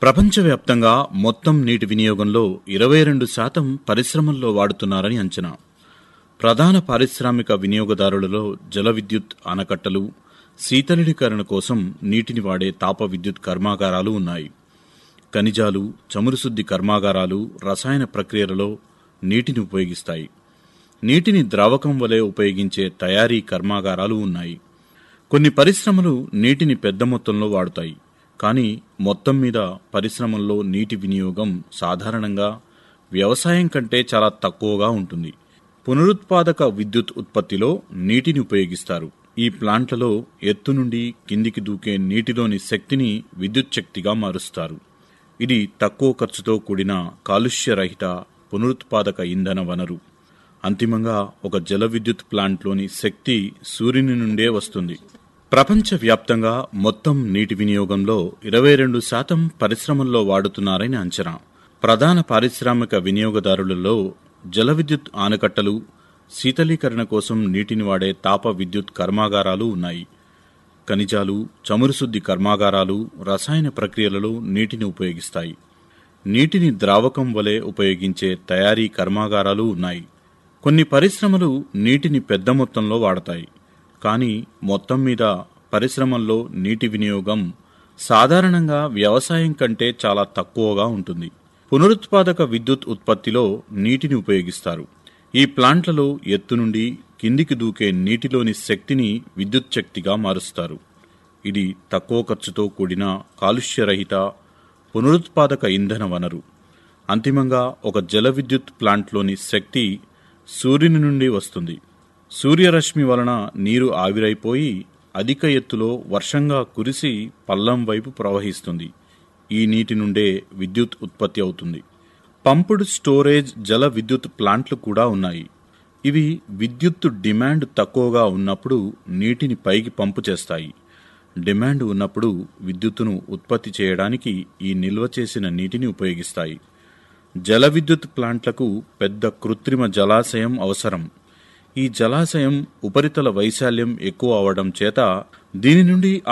ప్రపంచవ్యాప్తంగా మొత్తం నీటి వినియోగంలో ఇరవై రెండు శాతం పరిశ్రమల్లో వాడుతున్నారని అంచనా ప్రధాన పారిశ్రామిక వినియోగదారులలో జల విద్యుత్ ఆనకట్టలు శీతలీకరణ కోసం నీటిని వాడే తాప విద్యుత్ కర్మాగారాలు ఉన్నాయి ఖనిజాలు చమురు శుద్ధి కర్మాగారాలు రసాయన ప్రక్రియలలో నీటిని ఉపయోగిస్తాయి నీటిని ద్రావకం వలె ఉపయోగించే తయారీ కర్మాగారాలు ఉన్నాయి కొన్ని పరిశ్రమలు నీటిని పెద్ద మొత్తంలో వాడుతాయి కానీ మొత్తం మీద పరిశ్రమల్లో నీటి వినియోగం సాధారణంగా వ్యవసాయం కంటే చాలా తక్కువగా ఉంటుంది పునరుత్పాదక విద్యుత్ ఉత్పత్తిలో నీటిని ఉపయోగిస్తారు ఈ ప్లాంట్లలో ఎత్తు నుండి కిందికి దూకే నీటిలోని శక్తిని విద్యుత్ శక్తిగా మారుస్తారు ఇది తక్కువ ఖర్చుతో కూడిన కాలుష్యరహిత పునరుత్పాదక ఇంధన వనరు అంతిమంగా ఒక జల విద్యుత్ ప్లాంట్లోని శక్తి సూర్యుని నుండే వస్తుంది ప్రపంచవ్యాప్తంగా మొత్తం నీటి వినియోగంలో ఇరవై రెండు శాతం పరిశ్రమల్లో వాడుతున్నారని అంచనా ప్రధాన పారిశ్రామిక వినియోగదారులలో జల విద్యుత్ ఆనకట్టలు శీతలీకరణ కోసం నీటిని వాడే తాప విద్యుత్ కర్మాగారాలు ఉన్నాయి ఖనిజాలు చమురు శుద్ధి కర్మాగారాలు రసాయన ప్రక్రియలలో నీటిని ఉపయోగిస్తాయి నీటిని ద్రావకం వలె ఉపయోగించే తయారీ కర్మాగారాలు ఉన్నాయి కొన్ని పరిశ్రమలు నీటిని పెద్ద మొత్తంలో వాడతాయి కానీ మొత్తం మీద పరిశ్రమల్లో నీటి వినియోగం సాధారణంగా వ్యవసాయం కంటే చాలా తక్కువగా ఉంటుంది పునరుత్పాదక విద్యుత్ ఉత్పత్తిలో నీటిని ఉపయోగిస్తారు ఈ ప్లాంట్లలో ఎత్తు నుండి కిందికి దూకే నీటిలోని శక్తిని విద్యుత్ శక్తిగా మారుస్తారు ఇది తక్కువ ఖర్చుతో కూడిన కాలుష్యరహిత పునరుత్పాదక ఇంధన వనరు అంతిమంగా ఒక జల విద్యుత్ ప్లాంట్లోని శక్తి సూర్యుని నుండి వస్తుంది సూర్యరశ్మి వలన నీరు ఆవిరైపోయి అధిక ఎత్తులో వర్షంగా కురిసి పల్లం వైపు ప్రవహిస్తుంది ఈ నీటి నుండే విద్యుత్ ఉత్పత్తి అవుతుంది పంపుడ్ స్టోరేజ్ జల విద్యుత్ ప్లాంట్లు కూడా ఉన్నాయి ఇవి విద్యుత్ డిమాండ్ తక్కువగా ఉన్నప్పుడు నీటిని పైకి పంపు చేస్తాయి డిమాండ్ ఉన్నప్పుడు విద్యుత్తును ఉత్పత్తి చేయడానికి ఈ నిల్వ చేసిన నీటిని ఉపయోగిస్తాయి జల విద్యుత్ ప్లాంట్లకు పెద్ద కృత్రిమ జలాశయం అవసరం ఈ జలాశయం ఉపరితల వైశాల్యం ఎక్కువ అవడం చేత దీని నుండి